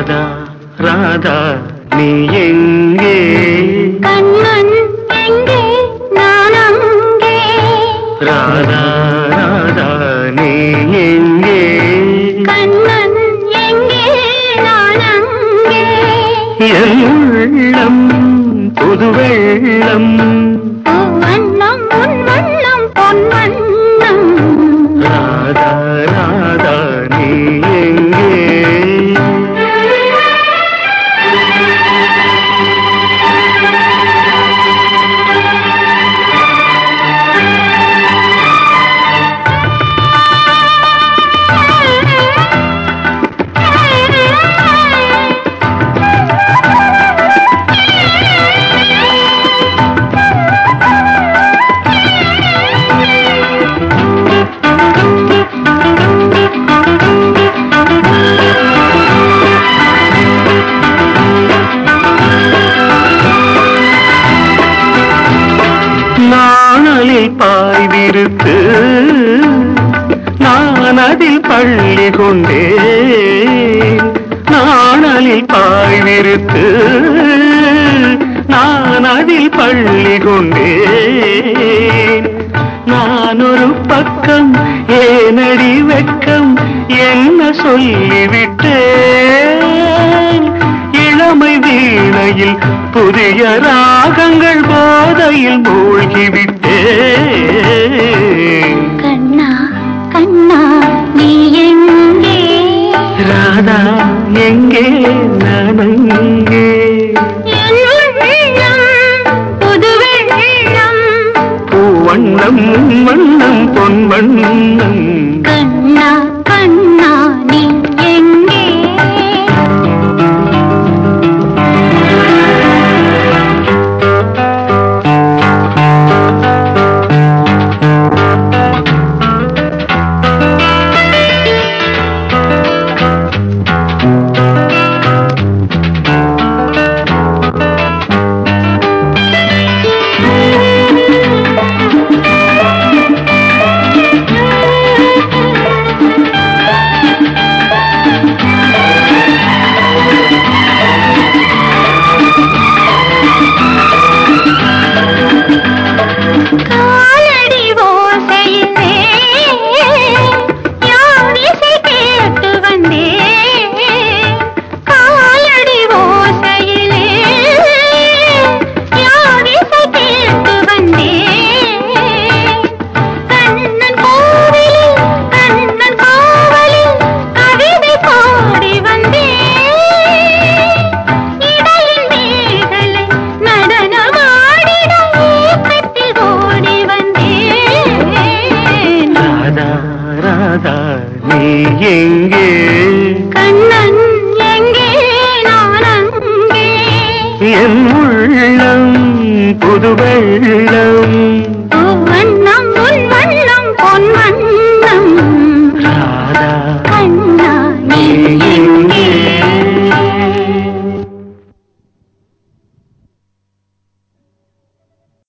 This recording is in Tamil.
ராதா ராதா நீ எங்கே கண்ணன் எங்கே நான் அங்கே ராதா ராதா நீ எங்கே கண்ணன் எங்கே நான் அங்கே என் உள்ளம் புது வெள்ளம் வண்ணம் உன் வண்ணம் பொன் வண்ணம் ராதா ராதா நீ எங்கே நாணலில் பாய் விரித்து நான் அதில் பள்ளி கொண்டேன் நாணலில் பாய் விரித்து நான் அதில் பள்ளி கொண்டேன் நான் ஒரு பக்கம் ஏனடி வெட்கம் என்ன சொல்லிவிட்டேன் இளமை வீணையில் புதிய ராகங்கள் போதையில் மூழ்கிவிட்டேன் கண்ணா கண்ணா நீ எங்கே ராதா எங்கே நான் அங்கே என் உள்ளம் புது வெள்ளம் பூவண்ணம் வண்ணம் பொன் வண்ணம் கண்ணா கண்ணா நீ எங்கே காலடி ஓசையிலே யார் இசை கேட்டு வந்தேன் காலடி ஓசையிலே யார் இசை கேட்டு வந்தேன் கண்ணன் கோவிலில் கண்ணன் கோவலில் கவிதை பாடி வந்தேன் இடையில் மேகலை நடனமாடிட ஏக்கத்தில் ஓடி வந்தேன் ராதா ராதா நீ எங்கே கண்ணன் எங்கே நான் அங்கே என் உள்ளம் புது வெள்ளம் வண்ணம் உன் வண்ணம் பொன் வண்ணம்